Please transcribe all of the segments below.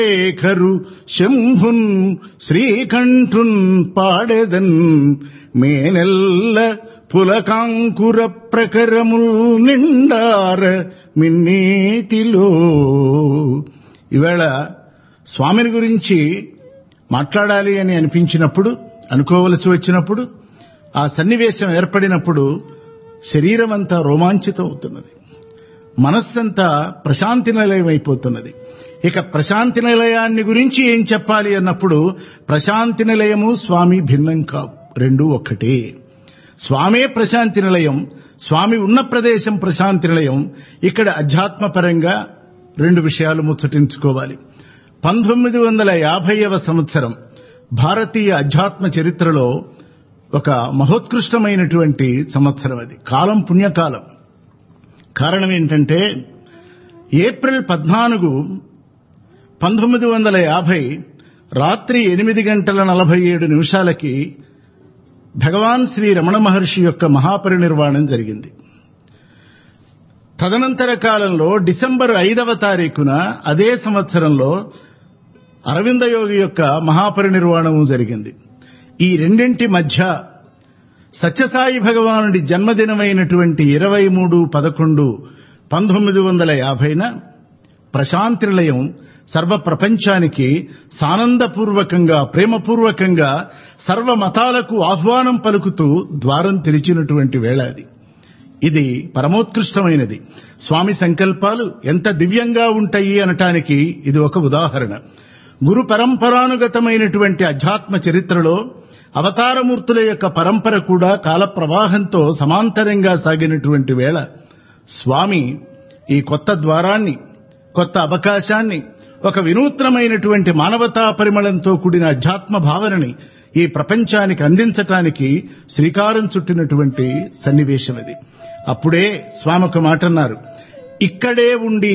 శేఖరు శంభున్ శ్రీకంఠున్ పాడెదన్ మేనెల్ల పులకాంకుర ప్రకరముల్ నిండార మిన్నీటిలో ఈవేళ స్వామిని గురించి మాట్లాడాలి అని అనిపించినప్పుడు అనుకోవలసి వచ్చినప్పుడు ఆ సన్నివేశం ఏర్పడినప్పుడు శరీరం అంతా రోమాంచితం అవుతున్నది మనస్సంతా ప్రశాంతి నిలయం అయిపోతున్నది ఇక ప్రశాంతి నిలయాన్ని గురించి ఏం చెప్పాలి అన్నప్పుడు ప్రశాంతి నిలయము స్వామి భిన్నం కావు రెండూ ఒక్కటే స్వామే ప్రశాంతి నిలయం స్వామి ఉన్న ప్రదేశం ప్రశాంతి నిలయం ఇక్కడ అధ్యాత్మపరంగా రెండు విషయాలు ముచ్చటించుకోవాలి పంతొమ్మిది వందల యాభైవ సంవత్సరం భారతీయ అధ్యాత్మ చరిత్రలో ఒక మహోత్కృష్టమైనటువంటి సంవత్సరం అది కాలం పుణ్యకాలం కారణం ఏంటంటే ఏప్రిల్ పద్నాలుగు పంతొమ్మిది వందల యాభై రాత్రి ఎనిమిది గంటల నలభై ఏడు నిమిషాలకి భగవాన్ శ్రీ రమణ మహర్షి యొక్క మహాపరినిర్వాణం జరిగింది తదనంతర కాలంలో డిసెంబర్ ఐదవ తారీఖున అదే సంవత్సరంలో అరవింద యోగి యొక్క మహాపరినిర్వాణము జరిగింది ఈ రెండింటి మధ్య సత్యసాయి భగవానుడి జన్మదినమైనటువంటి ఇరవై మూడు పదకొండు పంతొమ్మిది వందల యాభైన ప్రశాంతినిలయం సర్వ ప్రపంచానికి సానందపూర్వకంగా ప్రేమపూర్వకంగా సర్వ మతాలకు ఆహ్వానం పలుకుతూ ద్వారం తెరిచినటువంటి వేళ అది ఇది పరమోత్కృష్టమైనది స్వామి సంకల్పాలు ఎంత దివ్యంగా ఉంటాయి అనటానికి ఇది ఒక ఉదాహరణ గురు పరంపరానుగతమైనటువంటి అధ్యాత్మ చరిత్రలో అవతారమూర్తుల యొక్క పరంపర కూడా కాల ప్రవాహంతో సమాంతరంగా సాగినటువంటి వేళ స్వామి ఈ కొత్త ద్వారాన్ని కొత్త అవకాశాన్ని ఒక వినూత్నమైనటువంటి మానవతా పరిమళంతో కూడిన అధ్యాత్మ భావనని ఈ ప్రపంచానికి అందించటానికి శ్రీకారం చుట్టినటువంటి సన్నివేశం ఇది అప్పుడే స్వామి ఒక మాట అన్నారు ఇక్కడే ఉండి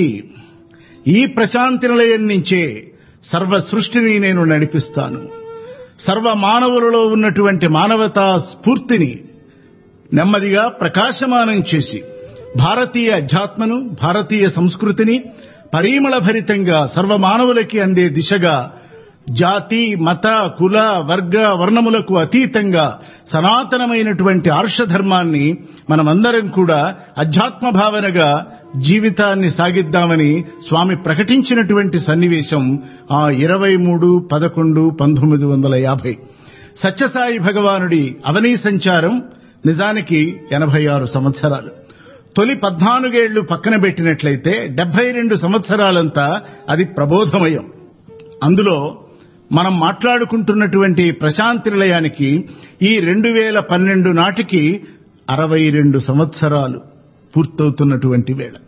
ఈ ప్రశాంతి నిలయం నుంచే సర్వ సృష్టిని నేను నడిపిస్తాను సర్వ మానవులలో ఉన్నటువంటి మానవతా స్ఫూర్తిని నెమ్మదిగా ప్రకాశమానం చేసి భారతీయ అధ్యాత్మను భారతీయ సంస్కృతిని పరిమళ భరితంగా సర్వమానవులకి అందే దిశగా జాతి మత కుల వర్గ వర్ణములకు అతీతంగా సనాతనమైనటువంటి ఆర్షధర్మాన్ని మనమందరం కూడా అధ్యాత్మ భావనగా జీవితాన్ని సాగిద్దామని స్వామి ప్రకటించినటువంటి సన్నివేశం ఆ ఇరవై మూడు పదకొండు పంతొమ్మిది వందల యాభై సత్యసాయి భగవానుడి అవనీ సంచారం నిజానికి ఎనభై ఆరు సంవత్సరాలు తొలి పద్నాలుగేళ్లు పక్కన పెట్టినట్లయితే డెబ్బై రెండు సంవత్సరాలంతా అది ప్రబోధమయం అందులో మనం మాట్లాడుకుంటున్నటువంటి ప్రశాంతి నిలయానికి ఈ రెండు వేల పన్నెండు నాటికి అరవై రెండు సంవత్సరాలు పూర్తవుతున్నటువంటి వేళ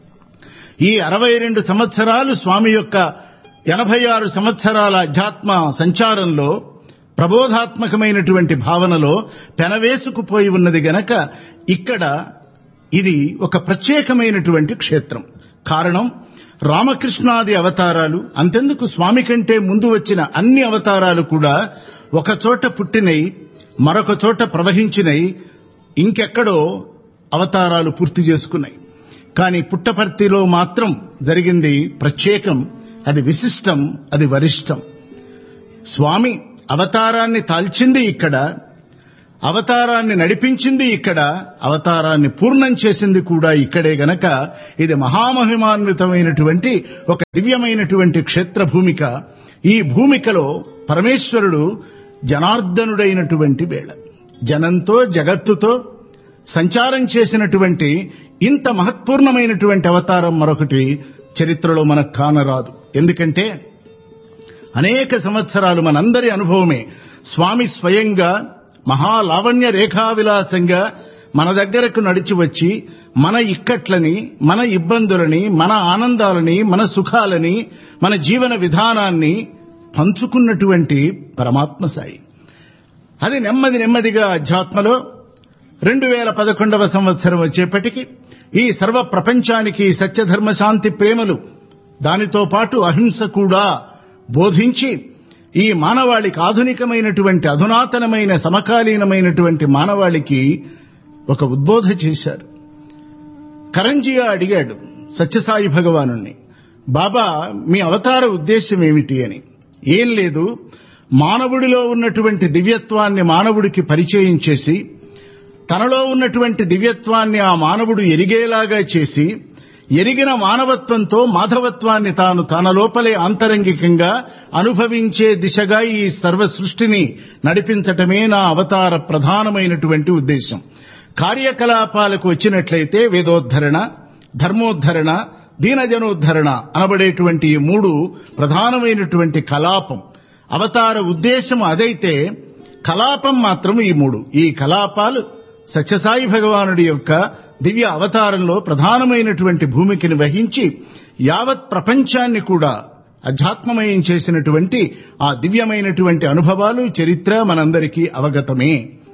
ఈ అరవై రెండు సంవత్సరాలు స్వామి యొక్క ఎనభై ఆరు సంవత్సరాల అధ్యాత్మ సంచారంలో ప్రబోధాత్మకమైనటువంటి భావనలో పెనవేసుకుపోయి ఉన్నది గనక ఇక్కడ ఇది ఒక ప్రత్యేకమైనటువంటి క్షేత్రం కారణం రామకృష్ణాది అవతారాలు అంతెందుకు స్వామి కంటే ముందు వచ్చిన అన్ని అవతారాలు కూడా ఒక చోట పుట్టినై మరొక చోట ప్రవహించినై ఇంకెక్కడో అవతారాలు పూర్తి చేసుకున్నాయి కానీ పుట్టపర్తిలో మాత్రం జరిగింది ప్రత్యేకం అది విశిష్టం అది వరిష్టం స్వామి అవతారాన్ని తాల్చింది ఇక్కడ అవతారాన్ని నడిపించింది ఇక్కడ అవతారాన్ని పూర్ణం చేసింది కూడా ఇక్కడే గనక ఇది మహామహిమాన్వితమైనటువంటి ఒక దివ్యమైనటువంటి క్షేత్ర భూమిక ఈ భూమికలో పరమేశ్వరుడు జనార్దనుడైనటువంటి వేళ జనంతో జగత్తుతో సంచారం చేసినటువంటి ఇంత మహత్పూర్ణమైనటువంటి అవతారం మరొకటి చరిత్రలో మనకు కానరాదు ఎందుకంటే అనేక సంవత్సరాలు మనందరి అనుభవమే స్వామి స్వయంగా మహాలావణ్య రేఖా విలాసంగా మన దగ్గరకు నడిచి వచ్చి మన ఇక్కట్లని మన ఇబ్బందులని మన ఆనందాలని మన సుఖాలని మన జీవన విధానాన్ని పంచుకున్నటువంటి పరమాత్మ సాయి అది నెమ్మది నెమ్మదిగా అధ్యాత్మలో రెండు వేల పదకొండవ సంవత్సరం వచ్చేప్పటికి ఈ సర్వ ప్రపంచానికి సత్యధర్మ శాంతి ప్రేమలు దానితో పాటు అహింస కూడా బోధించి ఈ మానవాళికి ఆధునికమైనటువంటి అధునాతనమైన సమకాలీనమైనటువంటి మానవాళికి ఒక ఉద్బోధ చేశారు కరంజియా అడిగాడు సత్యసాయి భగవాను బాబా మీ అవతార ఉద్దేశం ఏమిటి అని ఏం లేదు మానవుడిలో ఉన్నటువంటి దివ్యత్వాన్ని మానవుడికి పరిచయం చేసి తనలో ఉన్నటువంటి దివ్యత్వాన్ని ఆ మానవుడు ఎరిగేలాగా చేసి ఎరిగిన మానవత్వంతో మాధవత్వాన్ని తాను తన లోపలే ఆంతరంగికంగా అనుభవించే దిశగా ఈ సర్వ సృష్టిని నడిపించటమే నా అవతార ప్రధానమైనటువంటి ఉద్దేశం కార్యకలాపాలకు వచ్చినట్లయితే వేదోద్ధరణ ధర్మోద్ధరణ దీనజనోద్ధరణ అనబడేటువంటి ఈ మూడు ప్రధానమైనటువంటి కలాపం అవతార ఉద్దేశం అదైతే కలాపం మాత్రం ఈ మూడు ఈ కలాపాలు సత్యసాయి భగవానుడి యొక్క దివ్య అవతారంలో ప్రధానమైనటువంటి భూమికని వహించి యావత్ ప్రపంచాన్ని కూడా అధ్యాత్మమయం చేసినటువంటి ఆ దివ్యమైనటువంటి అనుభవాలు చరిత్ర మనందరికీ అవగతమే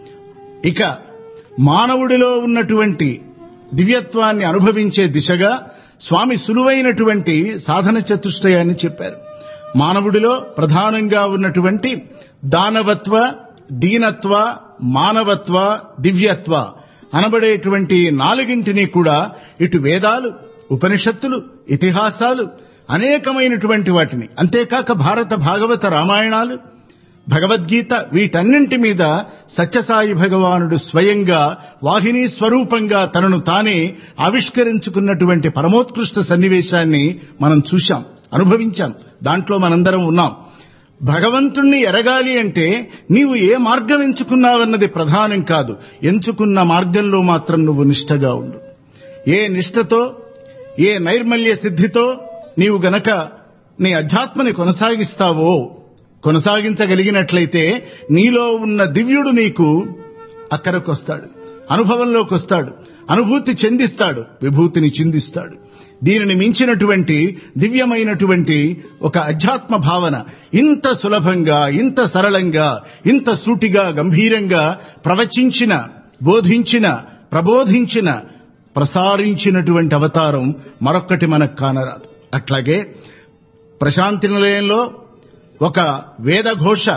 ఇక మానవుడిలో ఉన్నటువంటి దివ్యత్వాన్ని అనుభవించే దిశగా స్వామి సులువైనటువంటి సాధన చతుష్టయాన్ని చెప్పారు మానవుడిలో ప్రధానంగా ఉన్నటువంటి దానవత్వ దీనత్వ మానవత్వ దివ్యత్వ అనబడేటువంటి నాలుగింటిని కూడా ఇటు వేదాలు ఉపనిషత్తులు ఇతిహాసాలు అనేకమైనటువంటి వాటిని అంతేకాక భారత భాగవత రామాయణాలు భగవద్గీత వీటన్నింటి మీద సత్యసాయి భగవానుడు స్వయంగా వాహిని స్వరూపంగా తనను తానే ఆవిష్కరించుకున్నటువంటి పరమోత్కృష్ట సన్నివేశాన్ని మనం చూశాం అనుభవించాం దాంట్లో మనందరం ఉన్నాం భగవంతుణ్ణి ఎరగాలి అంటే నీవు ఏ మార్గం ఎంచుకున్నావన్నది ప్రధానం కాదు ఎంచుకున్న మార్గంలో మాత్రం నువ్వు నిష్టగా ఉండు ఏ నిష్టతో ఏ నైర్మల్య సిద్ధితో నీవు గనక నీ అధ్యాత్మని కొనసాగిస్తావో కొనసాగించగలిగినట్లయితే నీలో ఉన్న దివ్యుడు నీకు అక్కడికి వస్తాడు అనుభవంలోకి వస్తాడు అనుభూతి చెందిస్తాడు విభూతిని చిందిస్తాడు దీనిని మించినటువంటి దివ్యమైనటువంటి ఒక అధ్యాత్మ భావన ఇంత సులభంగా ఇంత సరళంగా ఇంత సూటిగా గంభీరంగా ప్రవచించిన బోధించిన ప్రబోధించిన ప్రసారించినటువంటి అవతారం మరొక్కటి మనకు కానరాదు అట్లాగే ప్రశాంతి నిలయంలో ఒక వేదఘోష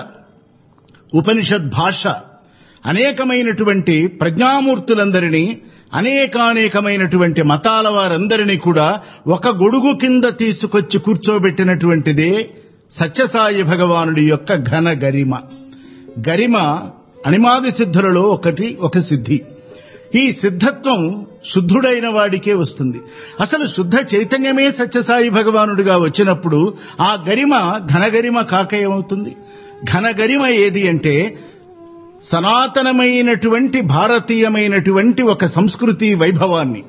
ఉపనిషద్ భాష అనేకమైనటువంటి ప్రజ్ఞామూర్తులందరినీ అనేకానేకమైనటువంటి మతాల వారందరినీ కూడా ఒక గొడుగు కింద తీసుకొచ్చి కూర్చోబెట్టినటువంటిదే సత్యసాయి భగవానుడి యొక్క ఘన గరిమ గరిమ అనిమాది సిద్ధులలో ఒకటి ఒక సిద్ధి ఈ సిద్ధత్వం శుద్ధుడైన వాడికే వస్తుంది అసలు శుద్ధ చైతన్యమే సత్యసాయి భగవానుడిగా వచ్చినప్పుడు ఆ గరిమ ఘనగరిమ కాక ఏమవుతుంది ఘనగరిమ ఏది అంటే సనాతనమైనటువంటి భారతీయమైనటువంటి ఒక సంస్కృతి వైభవాన్ని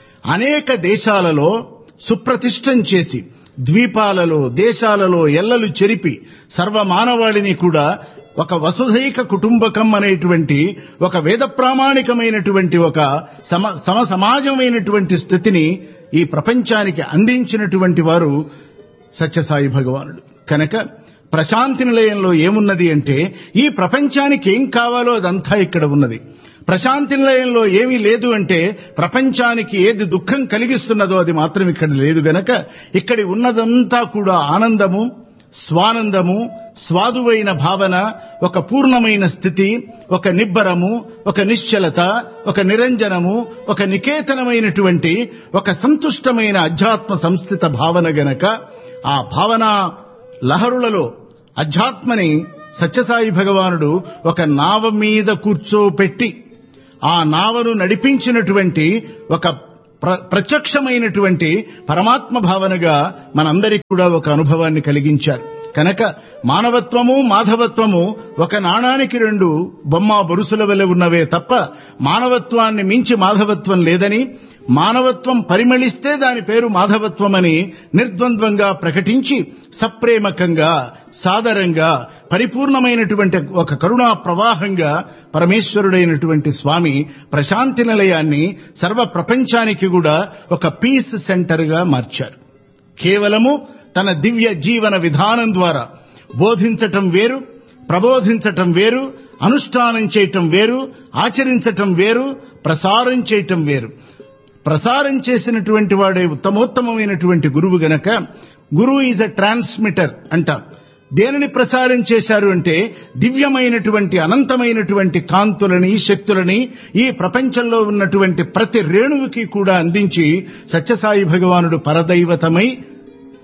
అనేక దేశాలలో సుప్రతిష్టం చేసి ద్వీపాలలో దేశాలలో ఎల్లలు చెరిపి సర్వమానవాళిని కూడా ఒక వసుధైక కుటుంబకం అనేటువంటి ఒక వేద ప్రామాణికమైనటువంటి ఒక సమ సమ సమాజమైనటువంటి స్థితిని ఈ ప్రపంచానికి అందించినటువంటి వారు సత్యసాయి భగవానుడు కనుక ప్రశాంతి నిలయంలో ఏమున్నది అంటే ఈ ప్రపంచానికి ఏం కావాలో అదంతా ఇక్కడ ఉన్నది ప్రశాంతి నిలయంలో ఏమీ లేదు అంటే ప్రపంచానికి ఏది దుఃఖం కలిగిస్తున్నదో అది మాత్రం ఇక్కడ లేదు గనక ఇక్కడి ఉన్నదంతా కూడా ఆనందము స్వానందము స్వాదువైన భావన ఒక పూర్ణమైన స్థితి ఒక నిబ్బరము ఒక నిశ్చలత ఒక నిరంజనము ఒక నికేతనమైనటువంటి ఒక సంతుష్టమైన అధ్యాత్మ సంస్థిత భావన గనక ఆ భావన లహరులలో అధ్యాత్మని సత్యసాయి భగవానుడు ఒక నావ మీద కూర్చోపెట్టి ఆ నావను నడిపించినటువంటి ఒక ప్ర- ప్రత్యక్షమైనటువంటి పరమాత్మ భావనగా మనందరికి కూడా ఒక అనుభవాన్ని కలిగించారు కనుక మానవత్వము మాధవత్వము ఒక నాణానికి రెండు బొమ్మ బొరుసుల వలె ఉన్నవే తప్ప మానవత్వాన్ని మించి మాధవత్వం లేదని మానవత్వం పరిమళిస్తే దాని పేరు మాధవత్వమని నిర్ద్వంద్వంగా ప్రకటించి సప్రేమకంగా సాదరంగా పరిపూర్ణమైనటువంటి ఒక కరుణా ప్రవాహంగా పరమేశ్వరుడైనటువంటి స్వామి ప్రశాంతి నిలయాన్ని సర్వ ప్రపంచానికి కూడా ఒక పీస్ సెంటర్ గా మార్చారు కేవలము తన దివ్య జీవన విధానం ద్వారా బోధించటం వేరు ప్రబోధించటం వేరు అనుష్ఠానం చేయటం వేరు ఆచరించటం వేరు ప్రసారం చేయటం వేరు ప్రసారం చేసినటువంటి వాడే ఉత్తమోత్తమమైనటువంటి గురువు గనక గురువు ఈజ్ అ ట్రాన్స్మిటర్ అంటాం దేనిని ప్రసారం చేశారు అంటే దివ్యమైనటువంటి అనంతమైనటువంటి కాంతులని శక్తులని ఈ ప్రపంచంలో ఉన్నటువంటి ప్రతి రేణువుకి కూడా అందించి సత్యసాయి భగవానుడు పరదైవతమై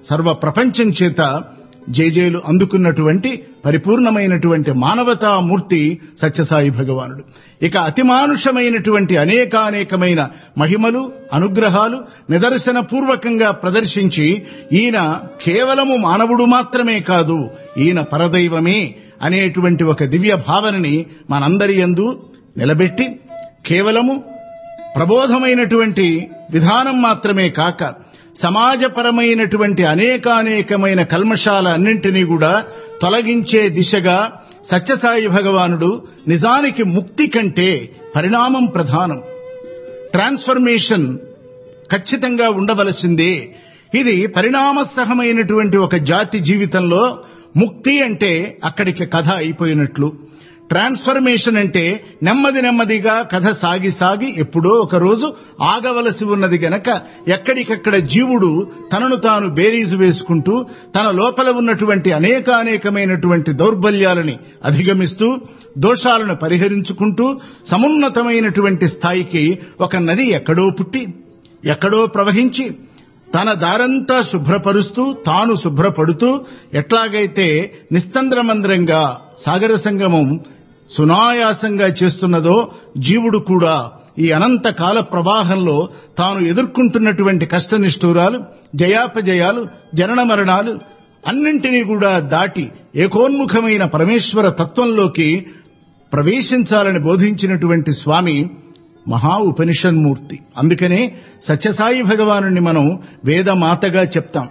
సర్వ ప్రపంచం చేత జేజేలు అందుకున్నటువంటి పరిపూర్ణమైనటువంటి మానవతామూర్తి సత్యసాయి భగవానుడు ఇక అతిమానుషమైనటువంటి అనేకానేకమైన మహిమలు అనుగ్రహాలు నిదర్శన పూర్వకంగా ప్రదర్శించి ఈయన కేవలము మానవుడు మాత్రమే కాదు ఈయన పరదైవమే అనేటువంటి ఒక దివ్య భావనని మనందరి యందు నిలబెట్టి కేవలము ప్రబోధమైనటువంటి విధానం మాత్రమే కాక సమాజపరమైనటువంటి అనేకానేకమైన కల్మషాల అన్నింటినీ కూడా తొలగించే దిశగా సత్యసాయి భగవానుడు నిజానికి ముక్తి కంటే పరిణామం ప్రధానం ట్రాన్స్ఫర్మేషన్ ఖచ్చితంగా ఉండవలసిందే ఇది పరిణామసహమైనటువంటి ఒక జాతి జీవితంలో ముక్తి అంటే అక్కడికి కథ అయిపోయినట్లు ట్రాన్స్ఫర్మేషన్ అంటే నెమ్మది నెమ్మదిగా కథ సాగి సాగి ఎప్పుడో ఒక రోజు ఆగవలసి ఉన్నది గనక ఎక్కడికక్కడ జీవుడు తనను తాను బేరీజు వేసుకుంటూ తన లోపల ఉన్నటువంటి అనేకానేకమైనటువంటి దౌర్బల్యాలని అధిగమిస్తూ దోషాలను పరిహరించుకుంటూ సమున్నతమైనటువంటి స్థాయికి ఒక నది ఎక్కడో పుట్టి ఎక్కడో ప్రవహించి తన దారంతా శుభ్రపరుస్తూ తాను శుభ్రపడుతూ ఎట్లాగైతే నిస్తంద్రమంద్రంగా సాగర సంగమం సునాయాసంగా చేస్తున్నదో జీవుడు కూడా ఈ అనంత కాల ప్రవాహంలో తాను ఎదుర్కొంటున్నటువంటి కష్టనిష్ఠూరాలు జయాపజయాలు జనన మరణాలు అన్నింటినీ కూడా దాటి ఏకోన్ముఖమైన పరమేశ్వర తత్వంలోకి ప్రవేశించాలని బోధించినటువంటి స్వామి మహా ఉపనిషన్మూర్తి అందుకనే సత్యసాయి భగవాను మనం వేదమాతగా చెప్తాం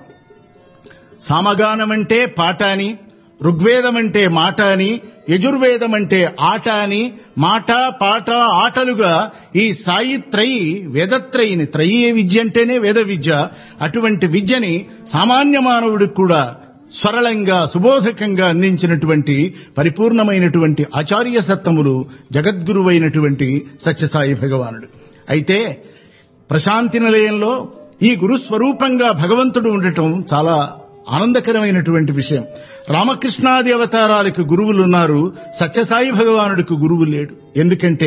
సామగానమంటే పాట అని ఋగ్వేదమంటే మాట అని యజుర్వేదమంటే ఆట అని మాట పాట ఆటలుగా ఈ సాయి త్రయి వేదత్రయిని త్రయీ విద్య అంటేనే వేద విద్య అటువంటి విద్యని సామాన్య మానవుడికి కూడా స్వరళంగా సుబోధకంగా అందించినటువంటి పరిపూర్ణమైనటువంటి ఆచార్య సత్తములు జగద్గురువైనటువంటి సత్యసాయి భగవానుడు అయితే ప్రశాంతి నిలయంలో ఈ గురు స్వరూపంగా భగవంతుడు ఉండటం చాలా ఆనందకరమైనటువంటి విషయం రామకృష్ణాది అవతారాలకు గురువులున్నారు సత్యసాయి భగవానుడికి గురువు లేడు ఎందుకంటే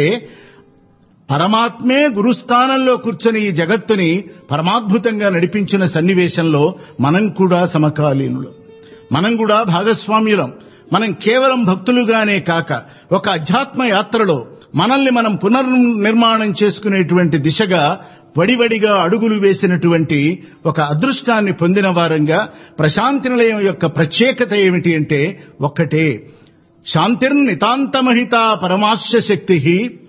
పరమాత్మే గురుస్థానంలో కూర్చొని ఈ జగత్తుని పరమాద్భుతంగా నడిపించిన సన్నివేశంలో మనం కూడా సమకాలీనులు మనం కూడా భాగస్వామ్యులం మనం కేవలం భక్తులుగానే కాక ఒక అధ్యాత్మ యాత్రలో మనల్ని మనం పునర్నిర్మాణం చేసుకునేటువంటి దిశగా వడివడిగా అడుగులు వేసినటువంటి ఒక అదృష్టాన్ని పొందిన వారంగా ప్రశాంతి నిలయం యొక్క ప్రత్యేకత ఏమిటి అంటే ఒక్కటే శాంతిర్నితాంతమహిత పరమాశ్య శక్తి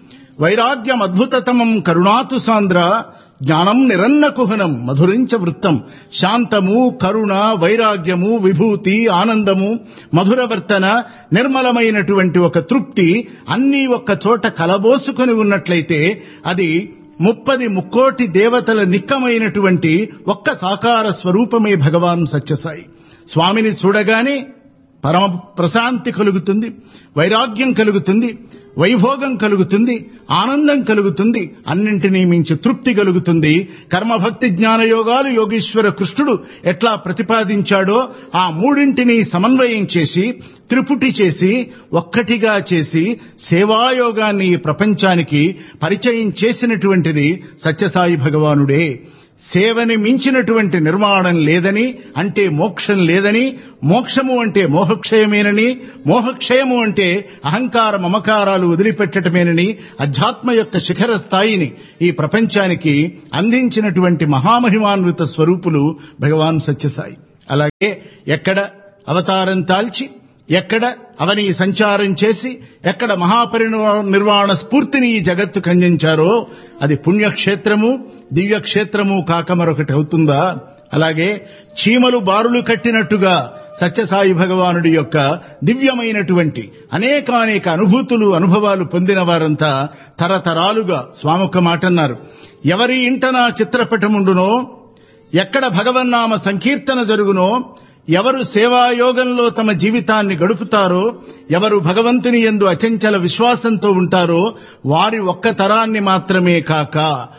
వైరాగ్యం అద్భుతతమం కరుణాతు సాంద్ర జ్ఞానం నిరన్నకుహనం మధురించ వృత్తం శాంతము కరుణ వైరాగ్యము విభూతి ఆనందము మధురవర్తన నిర్మలమైనటువంటి ఒక తృప్తి అన్నీ ఒక్క చోట కలబోసుకొని ఉన్నట్లయితే అది ముప్పది ముక్కోటి దేవతల నిక్కమైనటువంటి ఒక్క సాకార స్వరూపమే భగవాన్ సత్యసాయి స్వామిని చూడగానే పరమ ప్రశాంతి కలుగుతుంది వైరాగ్యం కలుగుతుంది వైభోగం కలుగుతుంది ఆనందం కలుగుతుంది అన్నింటినీ మించి తృప్తి కలుగుతుంది కర్మభక్తి జ్ఞానయోగాలు యోగీశ్వర కృష్ణుడు ఎట్లా ప్రతిపాదించాడో ఆ మూడింటిని సమన్వయం చేసి త్రిపుటి చేసి ఒక్కటిగా చేసి సేవాయోగాన్ని ఈ ప్రపంచానికి పరిచయం చేసినటువంటిది సత్యసాయి భగవానుడే సేవని మించినటువంటి నిర్మాణం లేదని అంటే మోక్షం లేదని మోక్షము అంటే మోహక్షయమేనని మోహక్షయము అంటే అహంకార మమకారాలు వదిలిపెట్టటమేనని అధ్యాత్మ యొక్క శిఖర స్థాయిని ఈ ప్రపంచానికి అందించినటువంటి మహామహిమాన్విత స్వరూపులు భగవాన్ సత్యసాయి అలాగే ఎక్కడ అవతారం తాల్చి ఎక్కడ అవని సంచారం చేసి ఎక్కడ మహాపరినిర్వాణ స్ఫూర్తిని ఈ జగత్తుకు అందించారో అది పుణ్యక్షేత్రము దివ్యక్షేత్రము కాక మరొకటి అవుతుందా అలాగే చీమలు బారులు కట్టినట్టుగా సత్యసాయి భగవానుడి యొక్క దివ్యమైనటువంటి అనేకానేక అనుభూతులు అనుభవాలు పొందిన వారంతా తరతరాలుగా స్వామొక్క మాట అన్నారు ఎవరి ఇంట నా చిత్రపటముండునో ఎక్కడ భగవన్నామ సంకీర్తన జరుగునో ఎవరు సేవాయోగంలో తమ జీవితాన్ని గడుపుతారో ఎవరు భగవంతుని ఎందు అచంచల విశ్వాసంతో ఉంటారో వారి ఒక్క తరాన్ని మాత్రమే కాక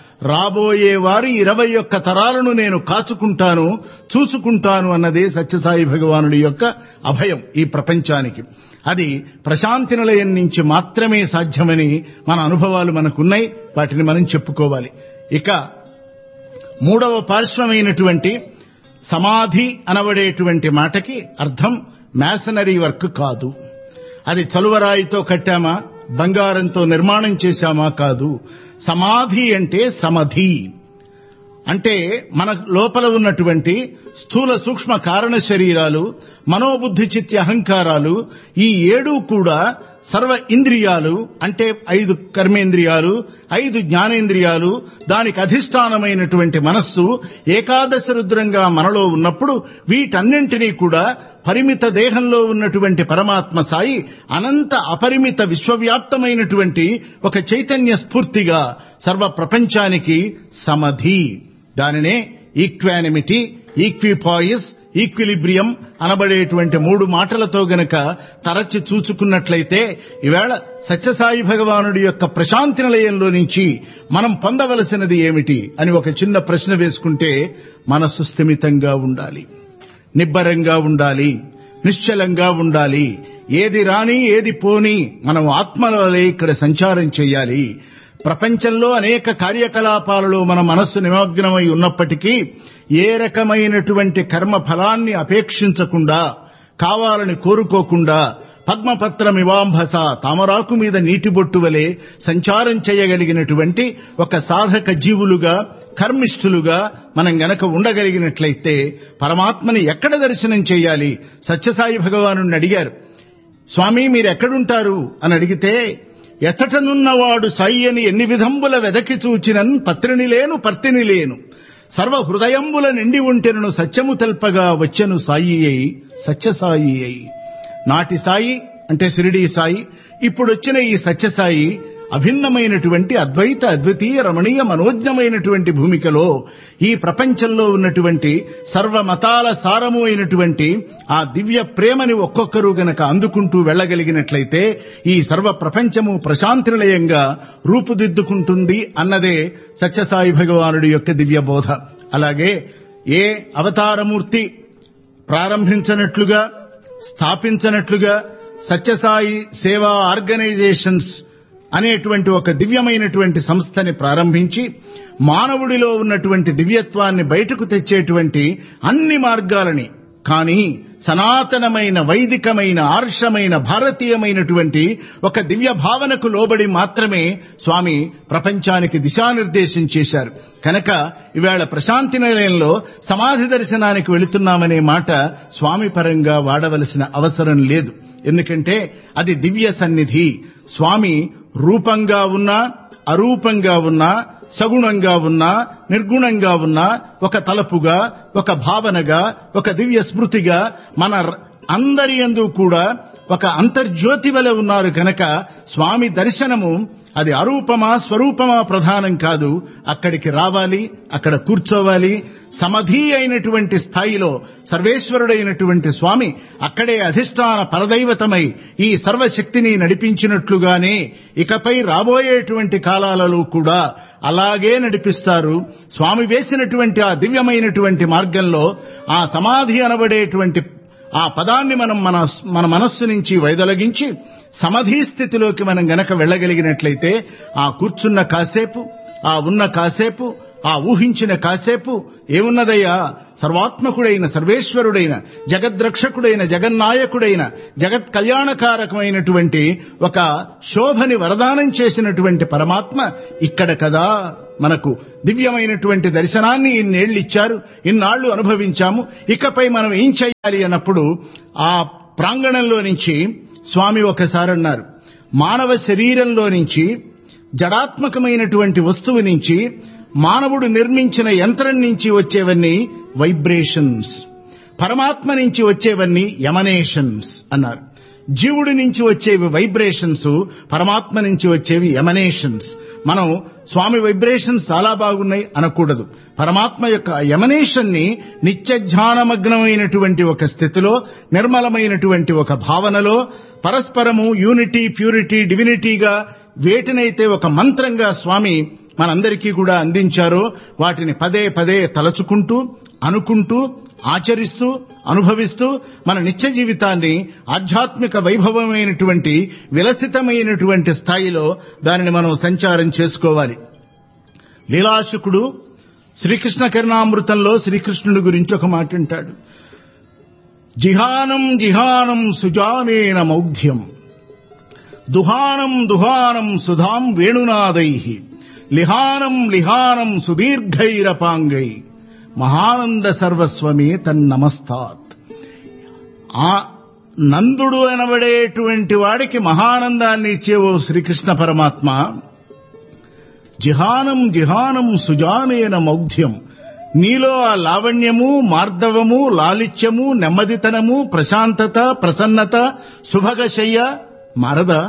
రాబోయే వారి ఇరవై ఒక్క తరాలను నేను కాచుకుంటాను చూసుకుంటాను అన్నదే సత్యసాయి భగవానుడి యొక్క అభయం ఈ ప్రపంచానికి అది ప్రశాంతి నిలయం నుంచి మాత్రమే సాధ్యమని మన అనుభవాలు మనకున్నాయి వాటిని మనం చెప్పుకోవాలి ఇక మూడవ పార్శ్వమైనటువంటి సమాధి అనబడేటువంటి మాటకి అర్థం మ్యాసనరీ వర్క్ కాదు అది చలువరాయితో కట్టామా బంగారంతో నిర్మాణం చేశామా కాదు సమాధి అంటే సమధి అంటే మన లోపల ఉన్నటువంటి స్థూల సూక్ష్మ కారణ శరీరాలు మనోబుద్ధి చిత్య అహంకారాలు ఈ ఏడు కూడా సర్వ ఇంద్రియాలు అంటే ఐదు కర్మేంద్రియాలు ఐదు జ్ఞానేంద్రియాలు దానికి అధిష్టానమైనటువంటి మనస్సు ఏకాదశ రుద్రంగా మనలో ఉన్నప్పుడు వీటన్నింటినీ కూడా పరిమిత దేహంలో ఉన్నటువంటి పరమాత్మ సాయి అనంత అపరిమిత విశ్వవ్యాప్తమైనటువంటి ఒక చైతన్య స్ఫూర్తిగా సర్వ ప్రపంచానికి సమధి దానినే ఈక్వానిమిటీ ఈక్విపాయిస్ ఈక్విలిబ్రియం అనబడేటువంటి మూడు మాటలతో గనక తరచి చూచుకున్నట్లయితే ఈవేళ సత్యసాయి భగవానుడి యొక్క ప్రశాంతి నిలయంలో నుంచి మనం పొందవలసినది ఏమిటి అని ఒక చిన్న ప్రశ్న వేసుకుంటే మనస్సు స్థిమితంగా ఉండాలి నిబ్బరంగా ఉండాలి నిశ్చలంగా ఉండాలి ఏది రాని ఏది పోని మనం ఆత్మల వలె ఇక్కడ సంచారం చేయాలి ప్రపంచంలో అనేక కార్యకలాపాలలో మన మనస్సు నిమగ్నమై ఉన్నప్పటికీ ఏ రకమైనటువంటి కర్మ ఫలాన్ని అపేక్షించకుండా కావాలని కోరుకోకుండా పద్మపత్రమివాంభస తామరాకు మీద నీటి బొట్టు వలె సంచారం చేయగలిగినటువంటి ఒక సాధక జీవులుగా కర్మిష్ఠులుగా మనం గనక ఉండగలిగినట్లయితే పరమాత్మని ఎక్కడ దర్శనం చేయాలి సత్యసాయి భగవాను అడిగారు స్వామి మీరు ఎక్కడుంటారు అని అడిగితే ఎచటనున్నవాడు సాయి అని ఎన్ని విధంబుల వెదకి చూచినన్ పత్రిని లేను పర్తిని లేను సర్వ హృదయంబుల నిండి ఉంటెనను సత్యము తెల్పగా వచ్చెను సాయి అయి సత్యసాయి అయి నాటి సాయి అంటే షిరిడీ సాయి ఇప్పుడొచ్చిన ఈ సత్యసాయి అభిన్నమైనటువంటి అద్వైత అద్వితీయ రమణీయ మనోజ్ఞమైనటువంటి భూమికలో ఈ ప్రపంచంలో ఉన్నటువంటి సర్వ మతాల సారము అయినటువంటి ఆ దివ్య ప్రేమని ఒక్కొక్కరు గనక అందుకుంటూ వెళ్ళగలిగినట్లయితే ఈ సర్వ ప్రపంచము ప్రశాంతి నిలయంగా రూపుదిద్దుకుంటుంది అన్నదే సత్యసాయి భగవానుడి యొక్క దివ్య బోధ అలాగే ఏ అవతారమూర్తి ప్రారంభించనట్లుగా స్థాపించనట్లుగా సత్యసాయి సేవా ఆర్గనైజేషన్స్ అనేటువంటి ఒక దివ్యమైనటువంటి సంస్థని ప్రారంభించి మానవుడిలో ఉన్నటువంటి దివ్యత్వాన్ని బయటకు తెచ్చేటువంటి అన్ని మార్గాలని కానీ సనాతనమైన వైదికమైన ఆర్షమైన భారతీయమైనటువంటి ఒక దివ్య భావనకు లోబడి మాత్రమే స్వామి ప్రపంచానికి దిశానిర్దేశం చేశారు కనుక ఇవాళ ప్రశాంతి నిలయంలో సమాధి దర్శనానికి వెళుతున్నామనే మాట స్వామి పరంగా వాడవలసిన అవసరం లేదు ఎందుకంటే అది దివ్య సన్నిధి స్వామి రూపంగా ఉన్నా అరూపంగా ఉన్నా సగుణంగా ఉన్నా నిర్గుణంగా ఉన్నా ఒక తలపుగా ఒక భావనగా ఒక దివ్య స్మృతిగా మన అందరి యందు కూడా ఒక అంతర్జ్యోతి వలె ఉన్నారు కనుక స్వామి దర్శనము అది అరూపమా స్వరూపమా ప్రధానం కాదు అక్కడికి రావాలి అక్కడ కూర్చోవాలి సమధి అయినటువంటి స్థాయిలో సర్వేశ్వరుడైనటువంటి స్వామి అక్కడే అధిష్టాన పరదైవతమై ఈ సర్వశక్తిని నడిపించినట్లుగానే ఇకపై రాబోయేటువంటి కాలాలలో కూడా అలాగే నడిపిస్తారు స్వామి వేసినటువంటి ఆ దివ్యమైనటువంటి మార్గంలో ఆ సమాధి అనబడేటువంటి ఆ పదాన్ని మనం మన మన మనస్సు నుంచి వైదొలగించి సమధి స్థితిలోకి మనం గనక వెళ్ళగలిగినట్లయితే ఆ కూర్చున్న కాసేపు ఆ ఉన్న కాసేపు ఆ ఊహించిన కాసేపు ఏమున్నదయ్యా సర్వాత్మకుడైన సర్వేశ్వరుడైన జగద్రక్షకుడైన జగన్నాయకుడైన జగత్ కళ్యాణకారకమైనటువంటి ఒక శోభని వరదానం చేసినటువంటి పరమాత్మ ఇక్కడ కదా మనకు దివ్యమైనటువంటి దర్శనాన్ని ఇన్నేళ్లు ఇచ్చారు ఇన్నాళ్లు అనుభవించాము ఇకపై మనం ఏం చేయాలి అన్నప్పుడు ఆ ప్రాంగణంలో నుంచి స్వామి ఒకసారి అన్నారు మానవ శరీరంలో నుంచి జడాత్మకమైనటువంటి వస్తువు నుంచి మానవుడు నిర్మించిన యంత్రం నుంచి వచ్చేవన్నీ వైబ్రేషన్స్ పరమాత్మ నుంచి వచ్చేవన్నీ ఎమనేషన్స్ అన్నారు జీవుడి నుంచి వచ్చేవి వైబ్రేషన్స్ పరమాత్మ నుంచి వచ్చేవి ఎమనేషన్స్ మనం స్వామి వైబ్రేషన్స్ చాలా బాగున్నాయి అనకూడదు పరమాత్మ యొక్క ఎమనేషన్ ని నిత్య ధ్యానమగ్నమైనటువంటి ఒక స్థితిలో నిర్మలమైనటువంటి ఒక భావనలో పరస్పరము యూనిటీ ప్యూరిటీ డివినిటీగా వేటినైతే ఒక మంత్రంగా స్వామి మనందరికీ కూడా అందించారో వాటిని పదే పదే తలచుకుంటూ అనుకుంటూ ఆచరిస్తూ అనుభవిస్తూ మన నిత్య జీవితాన్ని ఆధ్యాత్మిక వైభవమైనటువంటి విలసితమైనటువంటి స్థాయిలో దానిని మనం సంచారం చేసుకోవాలి లీలాశుకుడు శ్రీకృష్ణ కరుణామృతంలో శ్రీకృష్ణుడి గురించి ఒక మాట అంటాడు జిహానం జిహానం సుజానేన మౌఢ్యం దుహానం దుహానం సుధాం వేణునాదై లిహానం లిహానం సుదీర్ఘైరపాంగై మహానంద సర్వస్వమే తన్నమస్తాత్ ఆ నందుడు అనబడేటువంటి వాడికి మహానందాన్ని ఇచ్చే ఓ శ్రీకృష్ణ పరమాత్మ జిహానం జిహానం సుజానేన మౌఢ్యం నీలో ఆ లావణ్యము మార్దవము లాలిత్యము నెమ్మదితనము ప్రశాంతత ప్రసన్నత శుభగశయ్య మారదా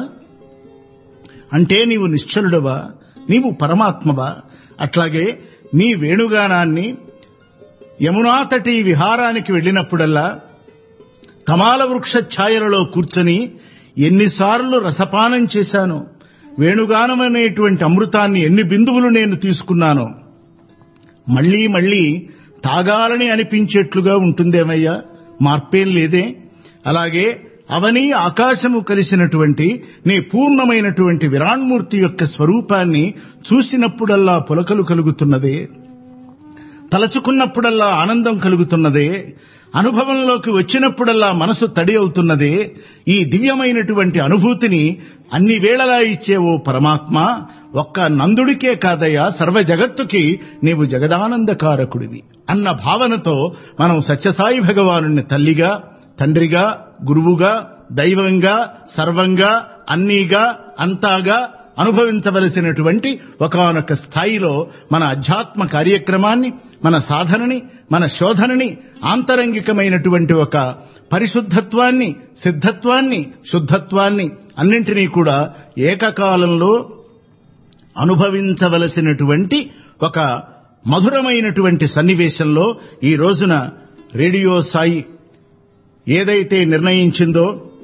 అంటే నీవు నిశ్చలుడవా నీవు పరమాత్మవా అట్లాగే నీ వేణుగానాన్ని యమునాతటి విహారానికి వెళ్ళినప్పుడల్లా కమాల వృక్ష ఛాయలలో కూర్చొని ఎన్నిసార్లు రసపానం చేశాను వేణుగానం అనేటువంటి అమృతాన్ని ఎన్ని బిందువులు నేను తీసుకున్నానో మళ్లీ మళ్లీ తాగాలని అనిపించేట్లుగా ఉంటుందేమయ్యా మార్పేం లేదే అలాగే అవని ఆకాశము కలిసినటువంటి నీ పూర్ణమైనటువంటి విరాణ్మూర్తి యొక్క స్వరూపాన్ని చూసినప్పుడల్లా పులకలు కలుగుతున్నదే తలచుకున్నప్పుడల్లా ఆనందం కలుగుతున్నదే అనుభవంలోకి వచ్చినప్పుడల్లా మనసు తడి అవుతున్నదే ఈ దివ్యమైనటువంటి అనుభూతిని అన్ని వేళలా ఇచ్చే ఓ పరమాత్మ ఒక్క నందుడికే కాదయ్యా సర్వ జగత్తుకి నీవు జగదానందకారకుడివి అన్న భావనతో మనం సత్యసాయి భగవానుని తల్లిగా తండ్రిగా గురువుగా దైవంగా సర్వంగా అన్నీగా అంతాగా అనుభవించవలసినటువంటి ఒకనొక స్థాయిలో మన అధ్యాత్మ కార్యక్రమాన్ని మన సాధనని మన శోధనని ఆంతరంగికమైనటువంటి ఒక పరిశుద్ధత్వాన్ని సిద్ధత్వాన్ని శుద్ధత్వాన్ని అన్నింటినీ కూడా ఏకకాలంలో అనుభవించవలసినటువంటి ఒక మధురమైనటువంటి సన్నివేశంలో ఈ రోజున రేడియో సాయి ఏదైతే నిర్ణయించిందో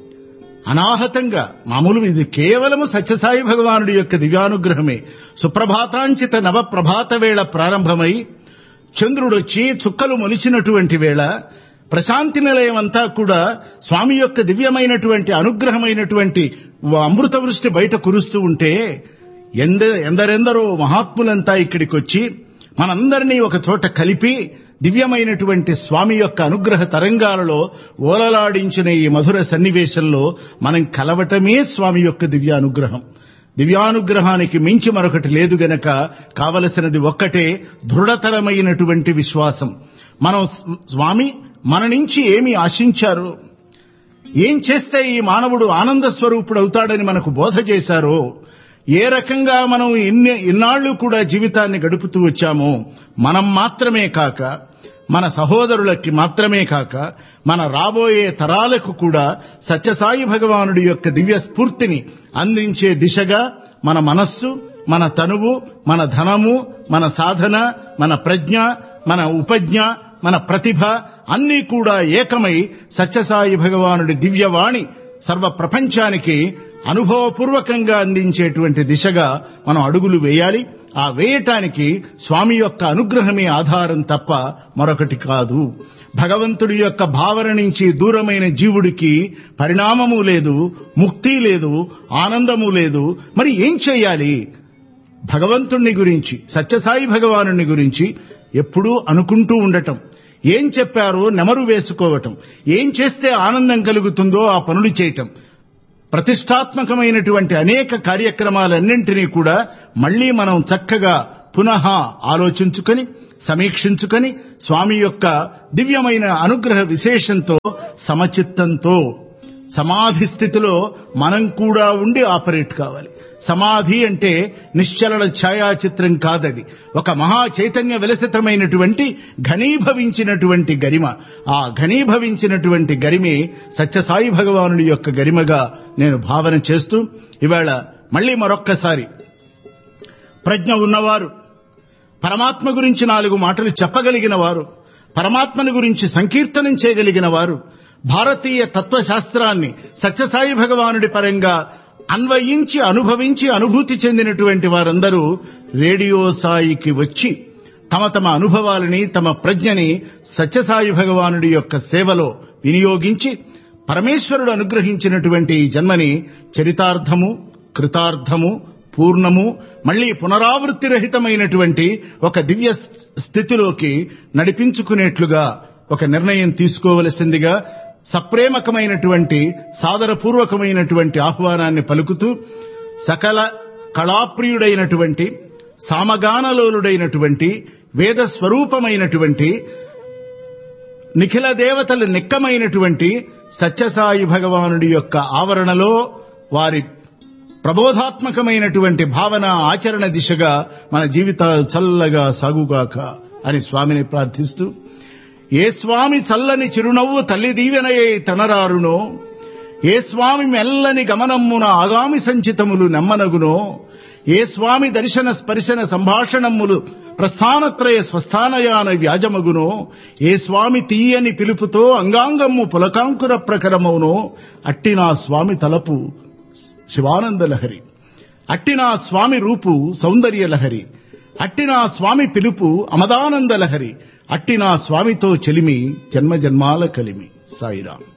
అనాహతంగా మామూలు ఇది కేవలము సత్యసాయి భగవానుడి యొక్క దివ్యానుగ్రహమే సుప్రభాతాంచిత నవ ప్రభాత వేళ ప్రారంభమై చంద్రుడొచ్చి చుక్కలు మొలిచినటువంటి వేళ ప్రశాంతి నిలయం అంతా కూడా స్వామి యొక్క దివ్యమైనటువంటి అనుగ్రహమైనటువంటి అమృత వృష్టి బయట కురుస్తూ ఉంటే ఎంద ఎందరెందరో మహాత్ములంతా ఇక్కడికి వచ్చి మనందరినీ ఒక చోట కలిపి దివ్యమైనటువంటి స్వామి యొక్క అనుగ్రహ తరంగాలలో ఓలలాడించిన ఈ మధుర సన్నివేశంలో మనం కలవటమే స్వామి యొక్క దివ్య అనుగ్రహం దివ్యానుగ్రహానికి మించి మరొకటి లేదు గనక కావలసినది ఒక్కటే దృఢతరమైనటువంటి విశ్వాసం మనం స్వామి మన నుంచి ఏమి ఆశించారు ఏం చేస్తే ఈ మానవుడు ఆనంద స్వరూపుడు అవుతాడని మనకు బోధ చేశారో ఏ రకంగా మనం ఇన్ని ఇన్నాళ్లు కూడా జీవితాన్ని గడుపుతూ వచ్చామో మనం మాత్రమే కాక మన సహోదరులకి మాత్రమే కాక మన రాబోయే తరాలకు కూడా సత్యసాయి భగవానుడి యొక్క దివ్య స్ఫూర్తిని అందించే దిశగా మన మనస్సు మన తనువు మన ధనము మన సాధన మన ప్రజ్ఞ మన ఉపజ్ఞ మన ప్రతిభ అన్నీ కూడా ఏకమై సత్యసాయి భగవానుడి దివ్యవాణి సర్వ ప్రపంచానికి అనుభవపూర్వకంగా అందించేటువంటి దిశగా మనం అడుగులు వేయాలి ఆ వేయటానికి స్వామి యొక్క అనుగ్రహమే ఆధారం తప్ప మరొకటి కాదు భగవంతుడి యొక్క భావన నుంచి దూరమైన జీవుడికి పరిణామము లేదు ముక్తి లేదు ఆనందము లేదు మరి ఏం చేయాలి భగవంతుణ్ణి గురించి సత్యసాయి భగవానుని గురించి ఎప్పుడూ అనుకుంటూ ఉండటం ఏం చెప్పారో నెమరు వేసుకోవటం ఏం చేస్తే ఆనందం కలుగుతుందో ఆ పనులు చేయటం ప్రతిష్టాత్మకమైనటువంటి అనేక కార్యక్రమాలన్నింటినీ కూడా మళ్లీ మనం చక్కగా పునః ఆలోచించుకొని సమీక్షించుకొని స్వామి యొక్క దివ్యమైన అనుగ్రహ విశేషంతో సమచిత్తంతో సమాధి స్థితిలో మనం కూడా ఉండి ఆపరేట్ కావాలి సమాధి అంటే నిశ్చలన ఛాయాచిత్రం కాదది ఒక మహా చైతన్య విలసితమైనటువంటి ఘనీభవించినటువంటి గరిమ ఆ ఘనీభవించినటువంటి గరిమే సత్యసాయి భగవానుడి యొక్క గరిమగా నేను భావన చేస్తూ ఇవాళ మళ్ళీ మరొక్కసారి ప్రజ్ఞ ఉన్నవారు పరమాత్మ గురించి నాలుగు మాటలు చెప్పగలిగిన వారు పరమాత్మని గురించి సంకీర్తనం చేయగలిగిన వారు భారతీయ తత్వశాస్త్రాన్ని సత్యసాయి భగవానుడి పరంగా అన్వయించి అనుభవించి అనుభూతి చెందినటువంటి వారందరూ రేడియో సాయికి వచ్చి తమ తమ అనుభవాలని తమ ప్రజ్ఞని సత్యసాయి భగవానుడి యొక్క సేవలో వినియోగించి పరమేశ్వరుడు అనుగ్రహించినటువంటి ఈ జన్మని చరితార్థము కృతార్థము పూర్ణము మళ్లీ పునరావృత్తి రహితమైనటువంటి ఒక దివ్య స్థితిలోకి నడిపించుకునేట్లుగా ఒక నిర్ణయం తీసుకోవలసిందిగా సప్రేమకమైనటువంటి సాదరపూర్వకమైనటువంటి ఆహ్వానాన్ని పలుకుతూ సకల కళాప్రియుడైనటువంటి సామగానలోలుడైనటువంటి వేద స్వరూపమైనటువంటి నిఖిల దేవతలు నిక్కమైనటువంటి సత్యసాయి భగవానుడి యొక్క ఆవరణలో వారి ప్రబోధాత్మకమైనటువంటి భావన ఆచరణ దిశగా మన జీవితాలు చల్లగా సాగుగాక అని స్వామిని ప్రార్థిస్తూ ఏ స్వామి చల్లని చిరునవ్వు తల్లి దీవెనయే తనరారునో ఏ స్వామి మెల్లని గమనమ్మున ఆగామి సంచితములు నెమ్మనగునో ఏ స్వామి దర్శన స్పర్శన సంభాషణములు ప్రస్థానత్రయ స్వస్థానయాన వ్యాజమగునో ఏ స్వామి తీయని పిలుపుతో అంగాంగమ్ము పులకాంకుర ప్రకరమవునో అట్టి నా స్వామి తలపు శివానంద లహరి అట్టి నా స్వామి రూపు సౌందర్య లహరి అట్టి నా స్వామి పిలుపు అమదానంద లహరి అట్టి నా స్వామితో చెలిమి జన్మ జన్మాల కలిమి సాయిరాం